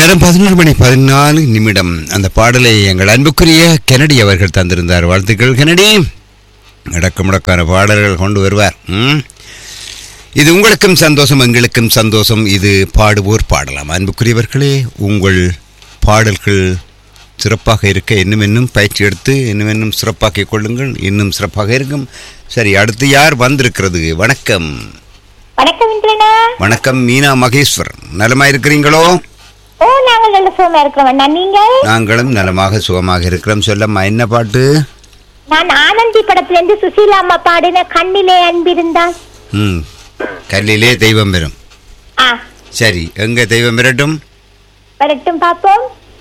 நேரம் பதினோரு மணி பதினாலு நிமிடம் அந்த பாடலை எங்கள் அன்புக்குரிய கெனடி அவர்கள் தந்திருந்தார் வாழ்த்துக்கள் கெனடி முடக்க முடக்கான பாடல்கள் கொண்டு வருவார் ம்? இது உங்களுக்கும் சந்தோஷம் எங்களுக்கும் சந்தோஷம் இது பாடுவோர் பாடலாம் அன்புக்குரியவர்களே உங்கள் பாடல்கள் சிறப்பாக இருக்க இன்னும் இன்னும் பயிற்சி எடுத்து இன்னும் இன்னும் சிறப்பாக்கிக் கொள்ளுங்கள் இன்னும் சிறப்பாக இருக்கும் சரி அடுத்து யார் வந்திருக்கிறது வணக்கம் வணக்கம் இந்திரனா வணக்கம் மீனா மகேஸ்வர் நலமா இருக்கிறீங்களோ ஓ நாங்கள் நல்ல சுகமா இருக்கிறோம் அண்ணா நீங்கள் நாங்களும் நலமாக சுகமாக இருக்கிறோம் சொல்லம்மா என்ன பாட்டு நான் ஆனந்தி படத்துல இருந்து சுசீலா அம்மா பாடின கண்ணிலே அன்பிருந்தால் ம் கல்லிலே தெய்வம் பெறும் ஆ சரி எங்க தெய்வம் பெறட்டும் வரட்டும் பாப்போம்